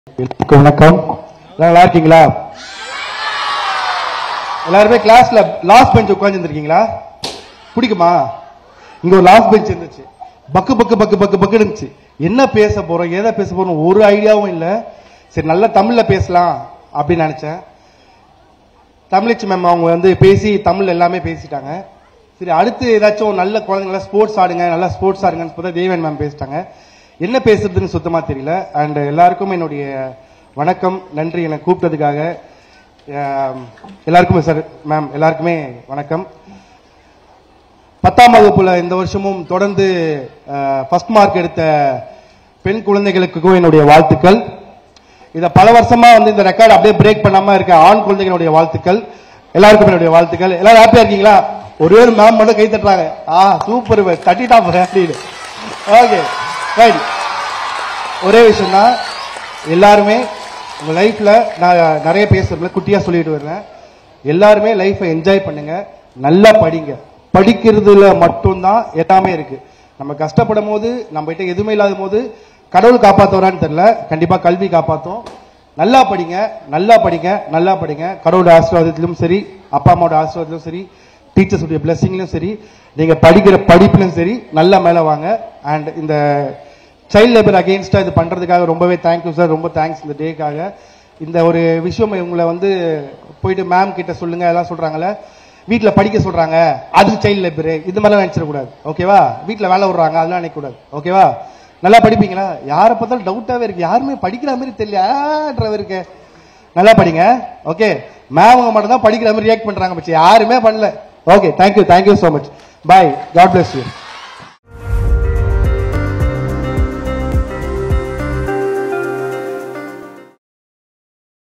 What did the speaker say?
எல்லாருக்கும் வணக்கம் எல்லாம் நல்லா இருக்கீங்களா எல்லாருமே கிளாஸ்ல லாஸ்ட் பெஞ்ச் உட்கார்ந்து பிடிக்குமா இங்க ஒரு லாஸ்ட் பெஞ்ச் இருந்துச்சு பக்கு பக்கு பக்கு பக்கு பக்கு இருந்துச்சு என்ன பேச போறோம் எதை பேச போறோம் ஒரு ஐடியாவும் இல்ல சரி நல்லா தமிழ்ல பேசலாம் அப்படின்னு நினைச்சேன் தமிழச்சி மேம் அவங்க வந்து பேசி தமிழ் எல்லாமே பேசிட்டாங்க சரி அடுத்து ஏதாச்சும் நல்ல குழந்தைங்கள ஸ்போர்ட்ஸ் ஆடுங்க நல்லா ஸ்போர்ட்ஸ் ஆடுங்கன்னு பார்த்தா தேவன் மேம் பேசிட்டாங்க என்ன பேசுறதுன்னு சுத்தமா தெரியல அண்ட் எல்லாருக்கும் என்னுடைய வணக்கம் நன்றி என்னை கூப்பிட்டதுக்காக அஹ், எல்லாருக்குமே சார் மேம் எல்லாருக்குமே வணக்கம் பத்தாம் வகுப்புல இந்த வருஷமும் தொடர்ந்து ஃபர்ஸ்ட் மார்க் எடுத்த பெண் குழந்தைகளுக்கும் என்னுடைய வாழ்த்துக்கள் இத பல வருஷமா வந்து இந்த ரெக்கார்ட் அப்படியே பிரேக் பண்ணாம இருக்க ஆண் குழந்தைகளுடைய வாழ்த்துக்கள் எல்லாருக்கும் என்னுடைய வாழ்த்துக்கள் எல்லாரும் ஹாப்பியா இருக்கீங்களா ஒரே ஒரு மேம் மட்டும் கை தட்டுறாங்க ஆ சூப்பர் தட்டிட்டா அப்படின்னு ஓகே ரைட் ஒரே விஷயம் தான் எல்லாருமே உங்க லைஃப்ல நான் நிறைய பேசுறதுல குட்டியா சொல்லிட்டு வரேன் எல்லாருமே லைஃபை என்ஜாய் பண்ணுங்க நல்லா படிங்க படிக்கிறதுல மட்டும்தான் எல்லாமே இருக்கு நம்ம கஷ்டப்படும் போது நம்ம கிட்ட எதுவுமே இல்லாத போது கடவுள் காப்பாத்துவாரான்னு தெரியல கண்டிப்பா கல்வி காப்பாத்தும் நல்லா படிங்க நல்லா படிங்க நல்லா படிங்க கடவுளோட ஆசீர்வாதத்திலும் சரி அப்பா அம்மாவோட ஆசீர்வாதத்திலும் சரி டீச்சர்ஸ் உடைய பிளஸிங்லயும் சரி நீங்க படிக்கிற படிப்பிலும் சரி நல்லா மேல வாங்க அண்ட் இந்த சைல்ட் லேபர் அகெயின்ஸ்டா இது பண்றதுக்காக ரொம்பவே தேங்க்யூ சார் ரொம்ப தேங்க்ஸ் இந்த டேக்காக இந்த ஒரு விஷயம் உங்களை வந்து போயிட்டு மேம் கிட்ட சொல்லுங்க எல்லாம் சொல்றாங்கல்ல வீட்ல படிக்க சொல்றாங்க அது சைல்ட் லேபர் இது மாதிரிலாம் நினைச்சிடக்கூடாது ஓகேவா வீட்ல வேலை விடுறாங்க அதெல்லாம் நினைக்கக்கூடாது ஓகேவா நல்லா படிப்பீங்களா யாரை பார்த்தாலும் டவுட்டாவே இருக்கு யாருமே படிக்கிற மாதிரி தெரியல இருக்கு நல்லா படிங்க ஓகே மேம் மட்டும் தான் படிக்கிற மாதிரி ரியாக்ட் பண்றாங்க பட்சம் யாருமே பண்ணல okay thank you thank you so much bye God bless you